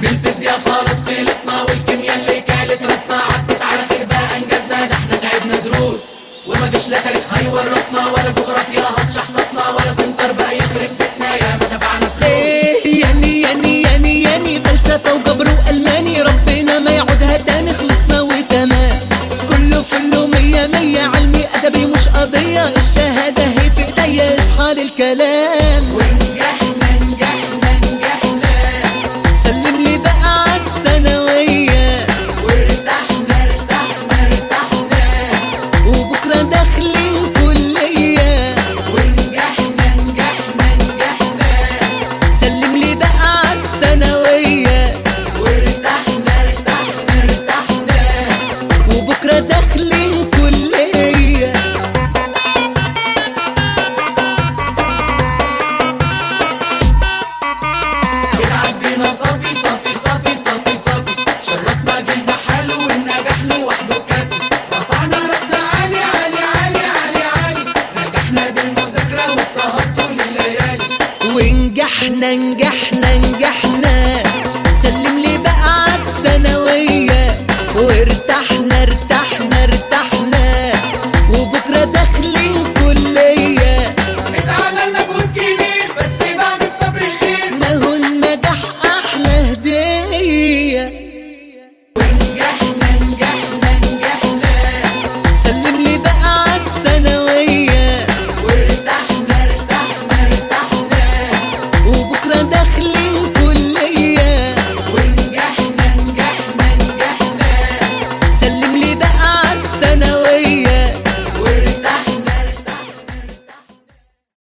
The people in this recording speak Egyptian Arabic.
بالفيزياء خالص خلصنا والكيمياء اللي كانت رسمة عدت على خير بقى انجزنا ده احنا تعبنا دروس ومفيش لا تاريخ هيورطنا ولا جغرافيا هتشحططنا ولا سنتر بقى يخرب بيتنا يا ما دفعنا فلوس ايه يعني يعني يعني يعني فلسفة وجبر وألماني ربنا ما يعودها تاني خلصنا وتمام كله فله مية مية علمي أدبي مش قضية الشهادة هي في ايديا اصحى للكلام ونجحنا نجحنا نجحنا سلم لي بقى عالثانوية وارتحنا ارتحنا ارتحنا وبكرة داخلين كلية ونجحنا نجحنا نجحنا سلم لي بقى عالثانوية وارتحنا ارتحنا ارتحنا وبكرة داخلين كلية بنعدينا صافي صافي صافي صافي صافي شرفنا جيل حلو والنجاح لوحده كافي رفعنا راسنا عالي عالي عالي عالي عالي نجحنا بالمذاكرة والسهر طول الليالي ونجحنا نجحنا نجحنا سلم لي